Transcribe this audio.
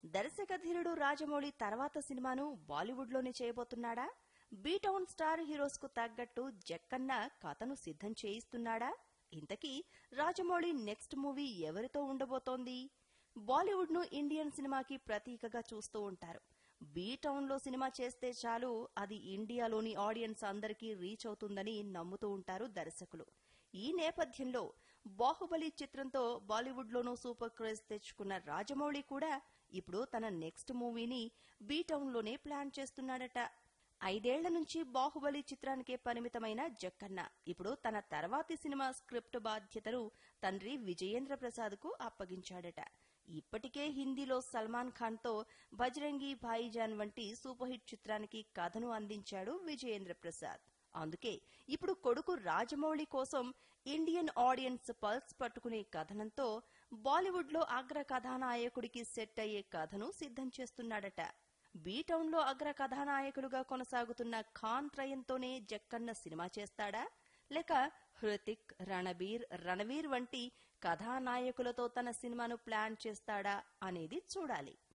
దర్శక ధీరుడు రాజమౌళి తర్వాత సినిమాను బాలీవుడ్లోనే చేయబోతున్నాడా బీటౌన్ స్టార్ హీరోస్ కు తగ్గట్టు జక్కన్న కథను సిద్ధం చేయిస్తున్నాడా ఇంతకీ రాజమౌళి నెక్స్ట్ మూవీ ఎవరితో ఉండబోతోంది బాలీవుడ్ ను ఇండియన్ సినిమాకి ప్రతీకగా చూస్తూ ఉంటారు బీ టౌన్ లో సినిమా చేస్తే చాలు అది ఇండియాలోని ఆడియన్స్ అందరికీ రీచ్ అవుతుందని నమ్ముతూ ఉంటారు దర్శకులు ఈ నేపథ్యంలో బాహుబలి చిత్రంతో బాలీవుడ్ లోనూ సూపర్ క్రేజ్ తెచ్చుకున్న రాజమౌళి కూడా ఇప్పుడు తన నెక్స్ట్ మూవీని బీ టౌన్ లోనే ప్లాన్ చేస్తున్నాడట ఐదేళ్ల నుంచి బాహుబలి చిత్రానికే పరిమితమైన జక్కన్న ఇప్పుడు తన తర్వాతి సినిమా స్క్రిప్ట్ బాధ్యతను తండ్రి విజయేంద్ర ప్రసాద్ కు అప్పగించాడట ఇప్పటికే హిందీలో సల్మాన్ ఖాన్ తో బజరంగి భాయిజాన్ వంటి సూపర్ హిట్ చిత్రానికి కథను అందించాడు విజయేంద్ర ప్రసాద్ అందుకే ఇప్పుడు కొడుకు రాజమౌళి కోసం ఇండియన్ ఆడియన్స్ పల్స్ పట్టుకునే కథనంతో బాలీవుడ్ లో అగ్ర కథానాయకుడికి సెట్ అయ్యే కథను సిద్ధం చేస్తున్నాడట బీ టౌన్ లో అగ్ర కథానాయకులుగా కొనసాగుతున్న ఖాన్ త్రయంతోనే జక్కన్న సినిమా చేస్తాడా లేక హృతిక్ రణబీర్ రణవీర్ వంటి కథానాయకులతో తన సినిమాను ప్లాన్ చేస్తాడా అనేది చూడాలి